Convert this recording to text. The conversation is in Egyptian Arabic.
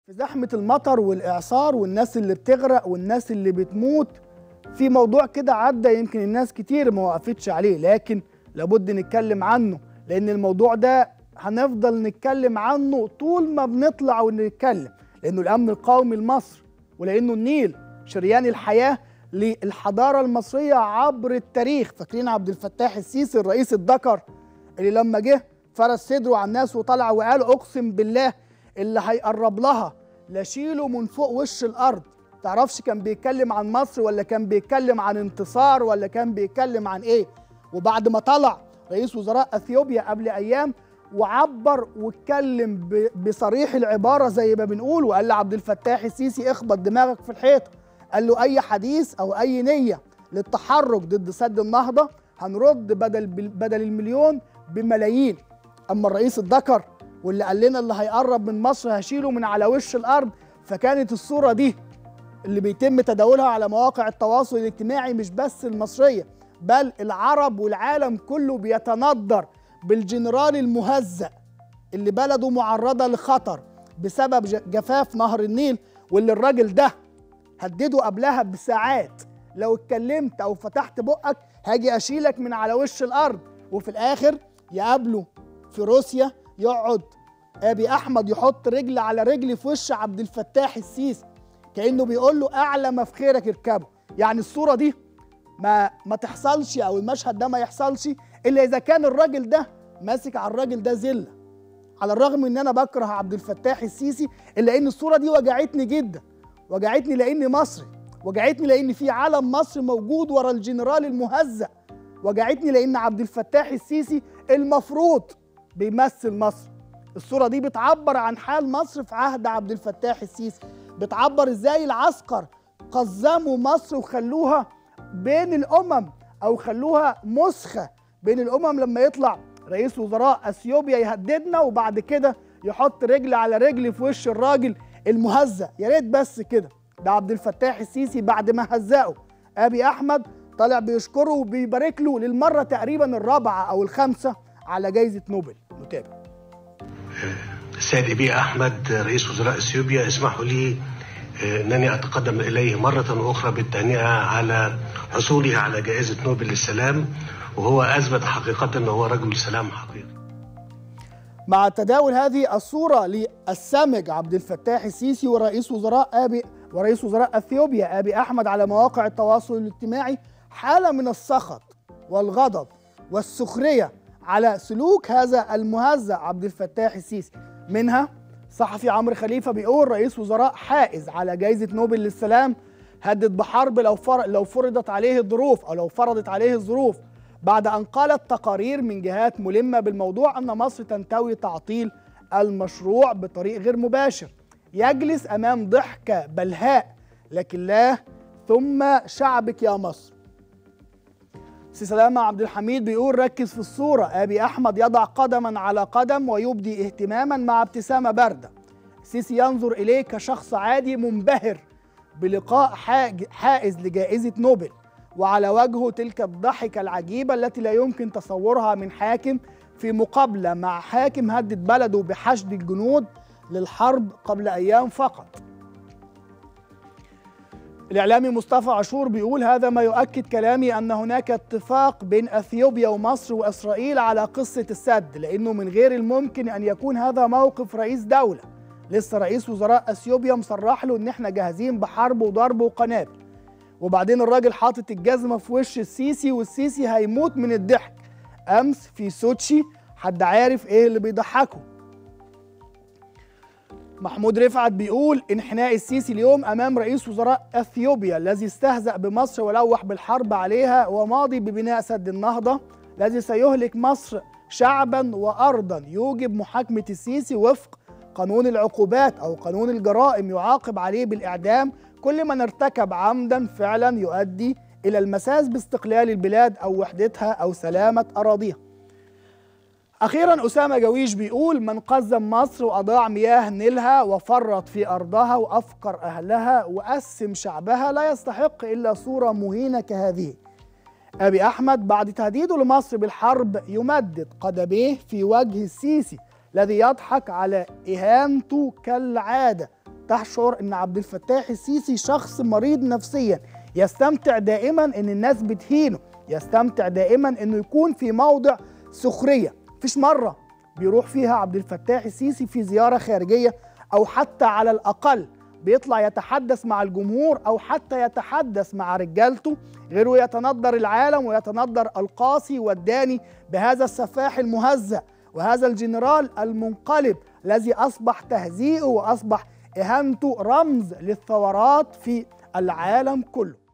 في زحمة المطر والإعصار والناس اللي بتغرق والناس اللي بتموت في موضوع كده عدى يمكن الناس كتير ما وقفتش عليه لكن لابد نتكلم عنه لأن الموضوع ده هنفضل نتكلم عنه طول ما بنطلع ونتكلم لأنه الأمن القومي لمصر ولأنه النيل شريان الحياة للحضارة المصرية عبر التاريخ فاكرين عبد الفتاح السيسي الرئيس الذكر اللي لما جه فرس صدره على الناس وطلع وقال أقسم بالله اللي هيقرب لها لاشيله من فوق وش الارض تعرفش كان بيتكلم عن مصر ولا كان بيتكلم عن انتصار ولا كان بيتكلم عن ايه وبعد ما طلع رئيس وزراء اثيوبيا قبل ايام وعبر واتكلم بصريح العباره زي ما بنقول وقال لعبد الفتاح السيسي اخبط دماغك في الحيطه قال له اي حديث او اي نيه للتحرك ضد سد النهضه هنرد بدل بدل المليون بملايين اما الرئيس الذكر واللي قال لنا اللي هيقرب من مصر هشيله من على وش الارض فكانت الصوره دي اللي بيتم تداولها على مواقع التواصل الاجتماعي مش بس المصريه بل العرب والعالم كله بيتندر بالجنرال المهزأ اللي بلده معرضه لخطر بسبب جفاف نهر النيل واللي الراجل ده هدده قبلها بساعات لو اتكلمت او فتحت بقك هاجي اشيلك من على وش الارض وفي الاخر يقابله في روسيا يقعد ابي احمد يحط رجل على رجل في وش عبد الفتاح السيسي كانه بيقول له اعلى ما في خيرك اركبه يعني الصوره دي ما ما تحصلش او المشهد ده ما يحصلش الا اذا كان الراجل ده ماسك على الراجل ده زله على الرغم ان انا بكره عبد الفتاح السيسي الا ان الصوره دي وجعتني جدا وجعتني لاني مصري وجعتني لان في علم مصر موجود ورا الجنرال المهزأ وجعتني لان عبد الفتاح السيسي المفروض بيمثل مصر الصورة دي بتعبر عن حال مصر في عهد عبد الفتاح السيسي بتعبر ازاي العسكر قزموا مصر وخلوها بين الأمم أو خلوها مسخة بين الأمم لما يطلع رئيس وزراء أثيوبيا يهددنا وبعد كده يحط رجل على رجل في وش الراجل المهزأ يا ريت بس كده ده عبد الفتاح السيسي بعد ما هزقه أبي أحمد طالع بيشكره وبيبارك له للمرة تقريبا الرابعة أو الخامسة على جائزة نوبل نتابع السيد ابي احمد رئيس وزراء اثيوبيا اسمحوا لي انني اتقدم اليه مره اخرى بالتهنئه على حصوله على جائزه نوبل للسلام وهو اثبت حقيقه انه هو رجل سلام حقيقي. مع تداول هذه الصوره للسمج عبد الفتاح السيسي ورئيس وزراء ابي ورئيس وزراء اثيوبيا ابي احمد على مواقع التواصل الاجتماعي حاله من السخط والغضب والسخريه على سلوك هذا المهزأ عبد الفتاح السيسي منها صحفي عمرو خليفه بيقول رئيس وزراء حائز على جائزه نوبل للسلام هدد بحرب لو لو فرضت عليه الظروف او لو فرضت عليه الظروف بعد ان قالت تقارير من جهات ملمه بالموضوع ان مصر تنتوي تعطيل المشروع بطريق غير مباشر يجلس امام ضحكه بلهاء لكن لا ثم شعبك يا مصر سي سلامة عبد الحميد بيقول ركز في الصورة أبي أحمد يضع قدما على قدم ويبدي اهتماما مع ابتسامة باردة السيسي ينظر إليه كشخص عادي منبهر بلقاء حائز لجائزة نوبل وعلى وجهه تلك الضحكة العجيبة التي لا يمكن تصورها من حاكم في مقابلة مع حاكم هدد بلده بحشد الجنود للحرب قبل أيام فقط الإعلامي مصطفى عاشور بيقول هذا ما يؤكد كلامي أن هناك اتفاق بين أثيوبيا ومصر وإسرائيل على قصة السد لأنه من غير الممكن أن يكون هذا موقف رئيس دولة لسه رئيس وزراء أثيوبيا مصرح له إن إحنا جاهزين بحرب وضرب وقنابل وبعدين الراجل حاطط الجزمة في وش السيسي والسيسي هيموت من الضحك أمس في سوتشي حد عارف إيه اللي بيضحكه محمود رفعت بيقول انحناء السيسي اليوم امام رئيس وزراء اثيوبيا الذي استهزأ بمصر ولوح بالحرب عليها وماضي ببناء سد النهضه الذي سيهلك مصر شعبا وارضا يوجب محاكمه السيسي وفق قانون العقوبات او قانون الجرائم يعاقب عليه بالاعدام كل من ارتكب عمدا فعلا يؤدي الى المساس باستقلال البلاد او وحدتها او سلامه اراضيها أخيرا أسامة جويش بيقول من قزم مصر وأضاع مياه نيلها وفرط في أرضها وأفقر أهلها وأسم شعبها لا يستحق إلا صورة مهينة كهذه أبي أحمد بعد تهديده لمصر بالحرب يمدد قدميه في وجه السيسي الذي يضحك على إهانته كالعادة تشعر ان عبد الفتاح السيسي شخص مريض نفسيا يستمتع دائما ان الناس بتهينه يستمتع دائما انه يكون في موضع سخريه مفيش مره بيروح فيها عبد الفتاح السيسي في زياره خارجيه او حتى على الاقل بيطلع يتحدث مع الجمهور او حتى يتحدث مع رجالته غيره يتندر العالم ويتندر القاسي والداني بهذا السفاح المهزأ وهذا الجنرال المنقلب الذي اصبح تهزيئه واصبح اهانته رمز للثورات في العالم كله